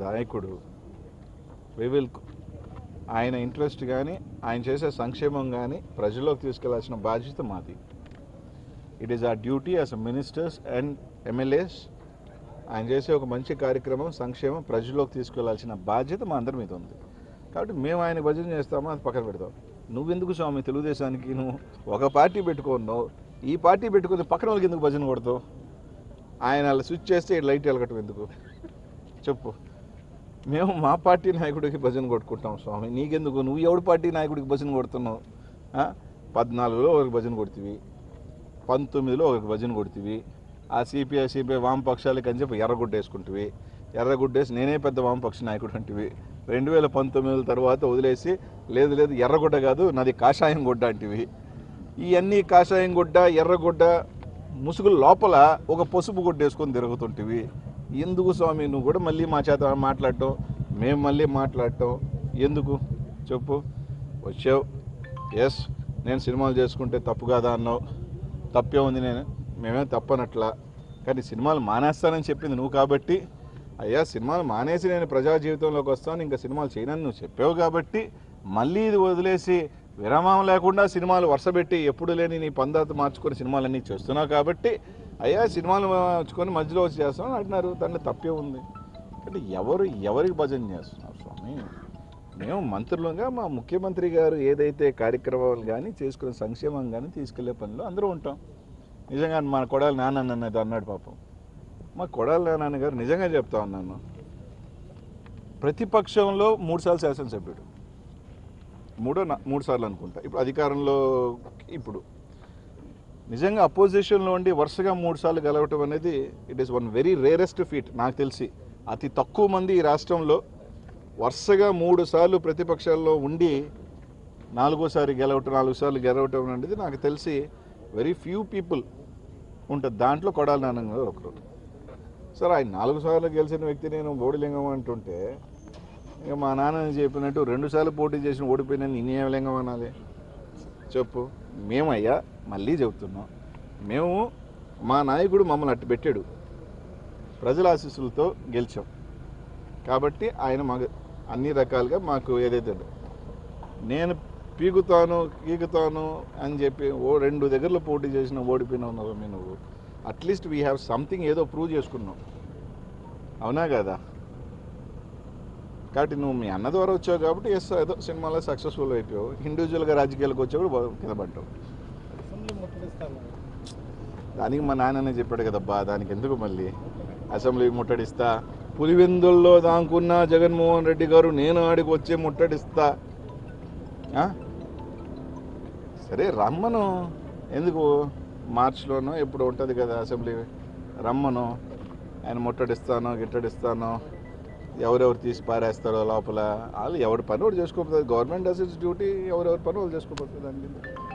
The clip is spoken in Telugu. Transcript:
నాయకుడు వి విల్ ఆయన ఇంట్రెస్ట్ కానీ ఆయన చేసే సంక్షేమం కానీ ప్రజల్లోకి తీసుకెళ్లాల్సిన బాధ్యత మాది it is our duty as ministers and MLAs ఆయన చేసే ఒక మంచి కార్యక్రమం సంక్షేమం ప్రజల్లోకి తీసుకెళ్లాల్సిన బాధ్యత మా అందరి మీద ఉంది కాబట్టి మేము ఆయన భజన చేస్తామో అది పక్కన పెడతాం నువ్వెందుకు స్వామి తెలుగుదేశానికి నువ్వు ఒక పార్టీ పెట్టుకున్నావు ఈ పార్టీ పెట్టుకుని పక్కన వాళ్ళకి ఎందుకు భజన కొడతావు ఆయన అలా స్విచ్ చేస్తే ఈ లైట్ వెలగటం ఎందుకు చెప్పు మేము మా పార్టీ నాయకుడికి భజన కొట్టుకుంటాం స్వామి నీకెందుకు నువ్వు ఎవడు పార్టీ నాయకుడికి భజన కొడుతున్నావు ఆ? పద్నాలుగులో ఒకరికి భజన కొడుతుంది పంతొమ్మిదిలో ఒకరికి భజన కొడుతుంది ఆ సిపిఐ సిపిఐ వామపక్షాలకి అని చెప్పి ఎర్రగుడ్డ వేసుకుంటువి ఎర్రగుడ్డేసి నేనే పెద్ద వామపక్ష నాయకుడు అంటివి రెండు వేల పంతొమ్మిది తర్వాత వదిలేసి లేదు లేదు ఎర్రగుడ్డ కాదు నాది కాషాయం గుడ్డ అంటివి ఇవన్నీ కాషాయం గుడ్డ ఎర్రగుడ్డ ముసుగుల లోపల ఒక పసుపు గుడ్డ వేసుకొని తిరుగుతుంటివి ఎందుకు స్వామి నువ్వు కూడా మళ్ళీ మా చేత మాట్లాడటం మేము మళ్ళీ మాట్లాడటం ఎందుకు చెప్పు వచ్చావు ఎస్ నేను సినిమాలు చేసుకుంటే తప్పు కాదా అన్నావు తప్పే ఉంది నేను మేమే తప్పనట్లా కానీ సినిమాలు మానేస్తానని చెప్పింది నువ్వు కాబట్టి అయ్యా సినిమాలు మానేసి నేను ప్రజా జీవితంలోకి వస్తాను ఇంకా సినిమాలు చేయనని నువ్వు చెప్పావు కాబట్టి మళ్ళీ ఇది వదిలేసి విరామం లేకుండా సినిమాలు వరుసపెట్టి ఎప్పుడు లేని నీ పందాత మార్చుకొని సినిమాలన్నీ చేస్తున్నావు కాబట్టి అయ్యా సినిమాలు మార్చుకొని మధ్యలో వచ్చి చేస్తామని అంటున్నారు దాంట్లో తప్పే ఉంది అంటే ఎవరు ఎవరికి భజన చేస్తున్నారు స్వామి మేము మంత్రులుగా మా ముఖ్యమంత్రి గారు ఏదైతే కార్యక్రమాలు కానీ చేసుకునే సంక్షేమం కానీ తీసుకెళ్లే పనిలో అందరూ ఉంటాం నిజంగా మన కొడాలి నాన్న అన్నది అన్నాడు పాపం మా కొడాలి నాన్న గారు నిజంగా చెప్తా ఉన్నాను ప్రతిపక్షంలో మూడు సార్లు శాసనసభ్యుడు మూడో నా- మూడు సార్లు అనుకుంటా ఇప్పుడు అధికారంలో ఇప్పుడు నిజంగా అపోజిషన్లో ఉండి వరుసగా మూడు సార్లు గెలవటం అనేది it is one very rarest feat నాకు తెలిసి అతి తక్కువ మంది ఈ రాష్ట్రంలో వరుసగా మూడు సార్లు ప్రతిపక్షాల్లో ఉండి నాలుగోసారి గెలవటం నాలుగు సార్లు గెలవటం అనేది నాకు తెలిసి వెరీ ఫ్యూ పీపుల్ ఉంటుంది దాంట్లో కొడాలి నాన్న గారు ఒకరు సరే ఆయన నాలుగు సార్లు గెలిచిన వ్యక్తి నేను ఓడిలింగం అంటుంటే ఇక మా నాన్న చెప్పినట్టు రెండు సార్లు పోటీ చేసిన ఓడిపోయిన నేనేం లింగం అనాలి చెప్పు మేమయ్యా మళ్ళీ చెబుతున్నాం మేము మా నాయకుడు మమ్మల్ని అట్టు పెట్టాడు ప్రజల ఆశీస్సులతో గెలిచాం కాబట్టి ఆయన మాకు అన్ని రకాలుగా మాకు ఏదైతే ఉందో. నేను పీకుతాను గీకుతాను అని చెప్పి ఓ రెండు దగ్గరలో పోటీ చేసిన ఓడిపోయినా ఉన్నావు మీ నువ్వు అట్లీస్ట్ వీ హ్యావ్ సంథింగ్ ఏదో ప్రూవ్ చేసుకున్నావు అవునా కదా కాబట్టి నువ్వు మీ అన్న ద్వారా వచ్చావు కాబట్టి ఎస్ ఏదో సినిమాలో సక్సెస్ఫుల్ అయిపోయావు ఇండివిజువల్గా రాజకీయాలకు వచ్చావు కూడా బాగా కింద పడ్డావు అసెంబ్లీ ముట్టడిస్తారు దానికి మా నాన్ననే చెప్పాడు కదబ్బా దానికి ఎందుకు మళ్ళీ అసెంబ్లీ ముట్టడిస్తా పులివెందుల్లో దాంకున్న జగన్మోహన్ రెడ్డి గారు నేను ఆడికి వచ్చి ముట్టడిస్తా ఆ? సరే రమ్మను ఎందుకు మార్చిలోనో ఎప్పుడు ఉంటుంది కదా అసెంబ్లీ రమ్మను ఆయన ముట్టడిస్తానో గిట్టడిస్తానో ఎవరెవరు తీసి పారేస్తారో లోపల వాళ్ళు ఎవరి పని వాడు చేసుకోకపోతే గవర్నమెంట్ డస్ ఇట్స్ డ్యూటీ ఎవరెవరి పని వాళ్ళు చేసుకోకపోతే దాని కింద